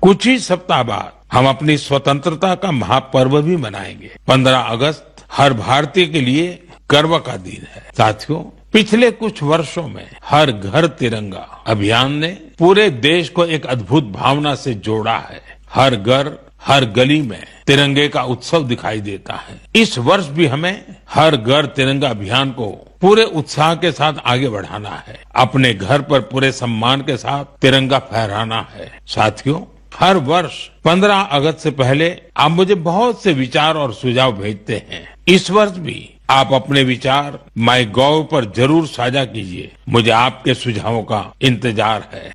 कुछ ही सप्ताह बाद हम अपनी स्वतंत्रता का महापर्व भी मनाएंगे 15 अगस्त हर भारतीय के लिए गर्व का दिन है साथियों पिछले कुछ वर्षों में हर घर तिरंगा अभियान ने पूरे देश को एक अद्भुत भावना से जोड़ा है हर घर हर गली में तिरंगे का उत्सव दिखाई देता है इस वर्ष भी हमें हर घर तिरंगा अभियान को पूरे उत्साह के साथ आगे बढ़ाना है अपने घर पर पूरे सम्मान के साथ तिरंगा फहराना है साथियों हर वर्ष 15 अगस्त से पहले आप मुझे बहुत से विचार और सुझाव भेजते हैं इस वर्ष भी आप अपने विचार माई गॉव पर जरूर साझा कीजिए मुझे आपके सुझावों का इंतजार है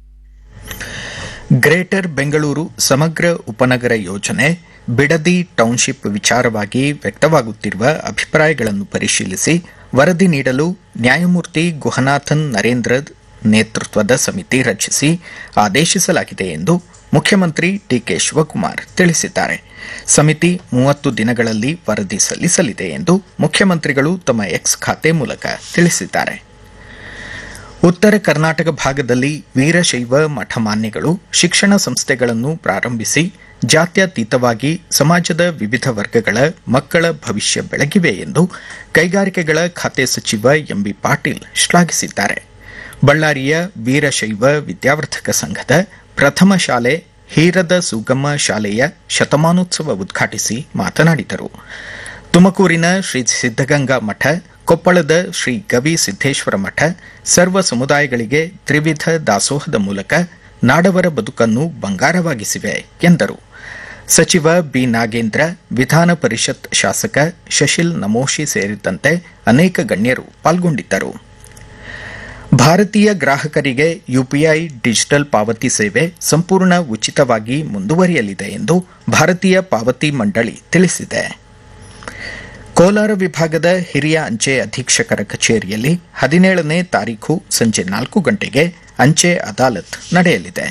ಗ್ರೇಟರ್ ಬೆಂಗಳೂರು ಸಮಗ್ರ ಉಪನಗರ ಯೋಜನೆ ಬಿಡದಿ ಟೌನ್ಶಿಪ್ ವಿಚಾರವಾಗಿ ವ್ಯಕ್ತವಾಗುತ್ತಿರುವ ಅಭಿಪ್ರಾಯಗಳನ್ನು ಪರಿಶೀಲಿಸಿ ವರದಿ ನೀಡಲು ನ್ಯಾಯಮೂರ್ತಿ ಗುಹನಾಥನ್ ನರೇಂದ್ರ ನೇತೃತ್ವದ ಸಮಿತಿ ರಚಿಸಿ ಆದೇಶಿಸಲಾಗಿದೆ ಎಂದು ಮುಖ್ಯಮಂತ್ರಿ ಡಿಕೆ ಶಿವಕುಮಾರ್ ತಿಳಿಸಿದ್ದಾರೆ ಸಮಿತಿ ಮೂವತ್ತು ದಿನಗಳಲ್ಲಿ ವರದಿ ಸಲ್ಲಿಸಲಿದೆ ಎಂದು ಮುಖ್ಯಮಂತ್ರಿಗಳು ತಮ್ಮ ಎಕ್ಸ್ ಖಾತೆ ಮೂಲಕ ತಿಳಿಸಿದ್ದಾರೆ ಉತ್ತರ ಕರ್ನಾಟಕ ಭಾಗದಲ್ಲಿ ವೀರಶೈವ ಮಠಮಾನ್ಯಗಳು ಶಿಕ್ಷಣ ಸಂಸ್ಥೆಗಳನ್ನು ಪ್ರಾರಂಭಿಸಿ ಜಾತ್ಯತೀತವಾಗಿ ಸಮಾಜದ ವಿವಿಧ ವರ್ಗಗಳ ಮಕ್ಕಳ ಭವಿಷ್ಯ ಬೆಳಗಿವೆ ಎಂದು ಕೈಗಾರಿಕೆಗಳ ಖಾತೆ ಸಚಿವ ಎಂಬಿ ಪಾಟೀಲ್ ಶ್ಲಾಘಿಸಿದ್ದಾರೆ ಬಳ್ಳಾರಿಯ ವೀರಶೈವ ವಿದ್ಯಾವರ್ಧಕ ಸಂಘದ ಪ್ರಥಮ ಶಾಲೆ ಹೀರದ ಸುಗಮ ಶಾಲೆಯ ಶತಮಾನೋತ್ಸವ ಉದ್ಘಾಟಿಸಿ ಮಾತನಾಡಿದರು ತುಮಕೂರಿನ ಶ್ರೀ ಸಿದ್ದಗಂಗಾ ಮಠ ಕೊಪ್ಪಳದ ಶ್ರೀ ಗವಿ ಸಿದ್ದೇಶ್ವರ ಮಠ ಸರ್ವ ಸಮುದಾಯಗಳಿಗೆ ತ್ರಿವಿಧ ದಾಸೋಹದ ಮೂಲಕ ನಾಡವರ ಬದುಕನ್ನು ಬಂಗಾರವಾಗಿಸಿವೆ ಎಂದರು ಸಚಿವ ಬಿ ನಾಗೇಂದ್ರ ವಿಧಾನ ಪರಿಷತ್ ಶಾಸಕ ಶಶಿಲ್ ನಮೋಶಿ ಸೇರಿದಂತೆ ಅನೇಕ ಗಣ್ಯರು ಪಾಲ್ಗೊಂಡಿದ್ದರು ಭಾರತೀಯ ಗ್ರಾಹಕರಿಗೆ ಯುಪಿಐ ಡಿಜಿಟಲ್ ಪಾವತಿ ಸೇವೆ ಸಂಪೂರ್ಣ ಉಚಿತವಾಗಿ ಮುಂದುವರಿಯಲಿದೆ ಎಂದು ಭಾರತೀಯ ಪಾವತಿ ಮಂಡಳಿ ತಿಳಿಸಿದೆ ಕೋಲಾರ ವಿಭಾಗದ ಹಿರಿಯ ಅಂಚೆ ಅಧೀಕ್ಷಕರ ಕಚೇರಿಯಲ್ಲಿ ಹದಿನೇಳನೇ ತಾರೀಖು ಸಂಜೆ ನಾಲ್ಕು ಗಂಟೆಗೆ ಅಂಚೆ ಅದಾಲತ್ ನಡೆಯಲಿದೆ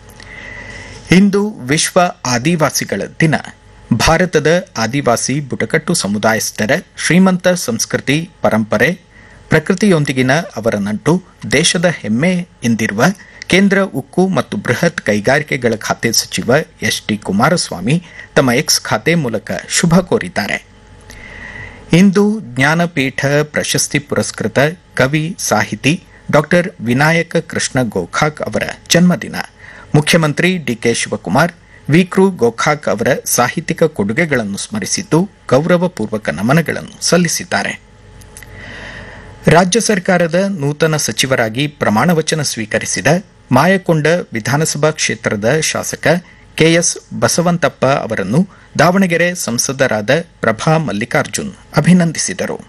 ಇಂದು ವಿಶ್ವ ಆದಿವಾಸಿಗಳ ದಿನ ಭಾರತದ ಆದಿವಾಸಿ ಬುಡಕಟ್ಟು ಸಮುದಾಯಸ್ಥರ ಶ್ರೀಮಂತ ಸಂಸ್ಕೃತಿ ಪರಂಪರೆ ಪ್ರಕೃತಿಯೊಂದಿಗಿನ ಅವರ ನಂಟು ದೇಶದ ಹೆಮ್ಮೆ ಎಂದಿರುವ ಕೇಂದ್ರ ಉಕ್ಕು ಮತ್ತು ಬೃಹತ್ ಕೈಗಾರಿಕೆಗಳ ಖಾತೆ ಸಚಿವ ಎಸ್ ಡಿ ಕುಮಾರಸ್ವಾಮಿ ತಮ್ಮ ಎಕ್ಸ್ ಖಾತೆ ಮೂಲಕ ಶುಭ ಕೋರಿದ್ದಾರೆ ಇಂದು ಜ್ಞಾನಪೀಠ ಪ್ರಶಸ್ತಿ ಪುರಸ್ಕೃತ ಕವಿ ಸಾಹಿತಿ ಡಾಕ್ಟರ್ ವಿನಾಯಕ ಕೃಷ್ಣ ಗೋಖಾಕ್ ಅವರ ಜನ್ಮದಿನ ಮುಖ್ಯಮಂತ್ರಿ ಡಿಕೆ ಶಿವಕುಮಾರ್ ವಿಕ್ರು ಗೋಖಾಕ್ ಅವರ ಸಾಹಿತ್ಯಿಕ ಕೊಡುಗೆಗಳನ್ನು ಸ್ಮರಿಸಿದ್ದು ಗೌರವಪೂರ್ವಕ ನಮನಗಳನ್ನು ಸಲ್ಲಿಸಿದ್ದಾರೆ ರಾಜ್ಯ ಸರ್ಕಾರದ ನೂತನ ಸಚಿವರಾಗಿ ಪ್ರಮಾಣವಚನ ಸ್ವೀಕರಿಸಿದ ಮಾಯಕೊಂಡ ವಿಧಾನಸಭಾ ಕ್ಷೇತ್ರದ ಶಾಸಕ ಕೆಎಸ್ ಬಸವಂತಪ್ಪ ಅವರನ್ನು ದಾವಣಗೆರೆ ಸಂಸದರಾದ ಪ್ರಭಾ ಮಲ್ಲಿಕಾರ್ಜುನ್ ಅಭಿನಂದಿಸಿದರು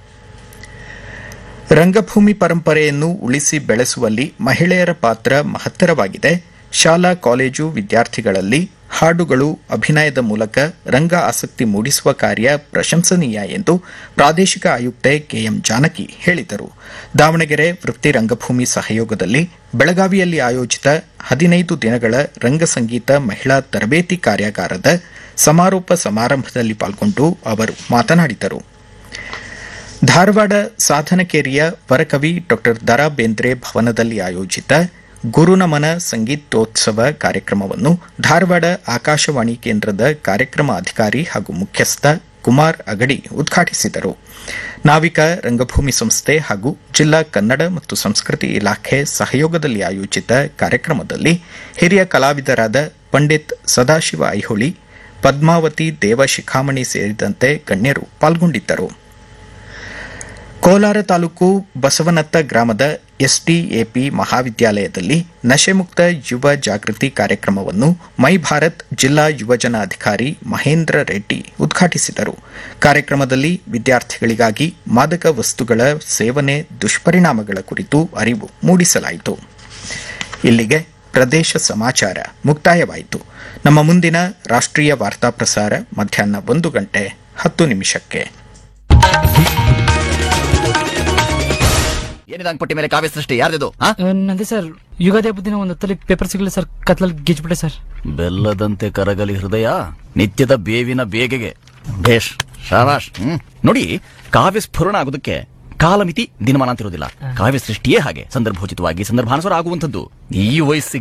ರಂಗಭೂಮಿ ಪರಂಪರೆಯನ್ನು ಉಳಿಸಿ ಬೆಳೆಸುವಲ್ಲಿ ಮಹಿಳೆಯರ ಪಾತ್ರ ಮಹತ್ತರವಾಗಿದೆ ಶಾಲಾ ಕಾಲೇಜು ವಿದ್ಯಾರ್ಥಿಗಳಲ್ಲಿ ಹಾಡುಗಳು ಅಭಿನಯದ ಮೂಲಕ ರಂಗ ಆಸಕ್ತಿ ಮೂಡಿಸುವ ಕಾರ್ಯ ಪ್ರಶಂಸನೀಯ ಎಂದು ಪ್ರಾದೇಶಿಕ ಆಯುಕ್ತೆ ಕೆಎಂ ಜಾನಕಿ ಹೇಳಿದರು ದಾವಣಗೆರೆ ವೃತ್ತಿ ರಂಗಭೂಮಿ ಸಹಯೋಗದಲ್ಲಿ ಬೆಳಗಾವಿಯಲ್ಲಿ ಆಯೋಜಿತ ಹದಿನೈದು ದಿನಗಳ ರಂಗಸಂಗೀತ ಮಹಿಳಾ ತರಬೇತಿ ಕಾರ್ಯಾಗಾರದ ಸಮಾರೋಪ ಸಮಾರಂಭದಲ್ಲಿ ಪಾಲ್ಗೊಂಡು ಅವರು ಮಾತನಾಡಿದರು ಧಾರವಾಡ ಸಾಧನಕೇರಿಯ ವರಕವಿ ಡಾ ದರಾ ಬೇಂದ್ರೆ ಭವನದಲ್ಲಿ ಆಯೋಜಿತ ಗುರುನಮನ ಸಂಗೀತೋತ್ಸವ ಕಾರ್ಯಕ್ರಮವನ್ನು ಧಾರವಾಡ ಆಕಾಶವಾಣಿ ಕೇಂದ್ರದ ಕಾರ್ಯಕ್ರಮ ಅಧಿಕಾರಿ ಹಾಗೂ ಮುಖ್ಯಸ್ಥ ಕುಮಾರ್ ಅಗಡಿ ಉದ್ಘಾಟಿಸಿದರು ನಾವಿಕ ರಂಗಭೂಮಿ ಸಂಸ್ಥೆ ಹಾಗೂ ಜಿಲ್ಲಾ ಕನ್ನಡ ಮತ್ತು ಸಂಸ್ಕೃತಿ ಇಲಾಖೆ ಸಹಯೋಗದಲ್ಲಿ ಆಯೋಜಿತ ಕಾರ್ಯಕ್ರಮದಲ್ಲಿ ಹಿರಿಯ ಕಲಾವಿದರಾದ ಪಂಡಿತ್ ಸದಾಶಿವ ಐಹೊಳಿ ಪದ್ಮಾವತಿ ದೇವಶಿಖಾಮಣಿ ಸೇರಿದಂತೆ ಗಣ್ಯರು ಪಾಲ್ಗೊಂಡಿದ್ದರು ಕೋಲಾರ ತಾಲೂಕು ಬಸವನತ್ತ ಗ್ರಾಮದ ಎಸ್ಡಿಎಪಿ ಮಹಾವಿದ್ಯಾಲಯದಲ್ಲಿ ನಶೆಮುಕ್ತ ಯುವ ಜಾಗೃತಿ ಕಾರ್ಯಕ್ರಮವನ್ನು ಮೈ ಭಾರತ್ ಜಿಲ್ಲಾ ಯುವಜನ ಅಧಿಕಾರಿ ಮಹೇಂದ್ರ ರೆಡ್ಡಿ ಉದ್ಘಾಟಿಸಿದರು ಕಾರ್ಯಕ್ರಮದಲ್ಲಿ ವಿದ್ಯಾರ್ಥಿಗಳಿಗಾಗಿ ಮಾದಕ ವಸ್ತುಗಳ ಸೇವನೆ ದುಷ್ಪರಿಣಾಮಗಳ ಕುರಿತು ಅರಿವು ಮೂಡಿಸಲಾಯಿತು ಇಲ್ಲಿಗೆ ಪ್ರದೇಶ ಸಮಾಚಾರ ಮುಕ್ತಾಯವಾಯಿತು ನಮ್ಮ ಮುಂದಿನ ರಾಷ್ಟ್ರೀಯ ವಾರ್ತಾ ಪ್ರಸಾರ ಮಧ್ಯಾಹ್ನ ಒಂದು ಗಂಟೆ ಹತ್ತು ನಿಮಿಷಕ್ಕೆ ಏನಿದೆ ಅಂಗಪಟ್ಟಿ ಮೇಲೆ ಕಾವ್ಯ ಸೃಷ್ಟಿ ಯಾರ್ದಿದು ಹಾ ನಂದೆ ಸರ್ ಯುಗಾದಿ ಹಬ್ಬದ ದಿನ ಒಂದು ಹೊತ್ತಲ್ಲಿ ಪೇಪರ್ ಸಿಗಲಿಲ್ಲ ಸರ್ ಕತ್ಲಲ್ಲಿ ಗಿಜ್ಬಿಟ್ಟೆ ಸರ್ ಬೆಲ್ಲದಂತೆ ಕರಗಲಿ ಹೃದಯ ನಿತ್ಯದ ಬೇವಿನ ಬೇಗೆಗೆ ಭೇಷ್ ಶಾಬಾಷ್ ಹ್ಮ್ ನೋಡಿ ಕಾವ್ಯ ಸ್ಫುರಣ ಆಗೋದಕ್ಕೆ ಕಾಲಮಿತಿ ದಿನಮಾನ ಅಂತಿರೋದಿಲ್ಲ ಕಾವ್ಯ ಸೃಷ್ಟಿಯೇ ಹಾಗೆ ಸಂದರ್ಭೋಚಿತವಾಗಿ ಸಂದರ್ಭಾನುಸಾರ ಆಗುವಂಥದ್ದು ಈ ವಯಸ್ಸಿಗೆ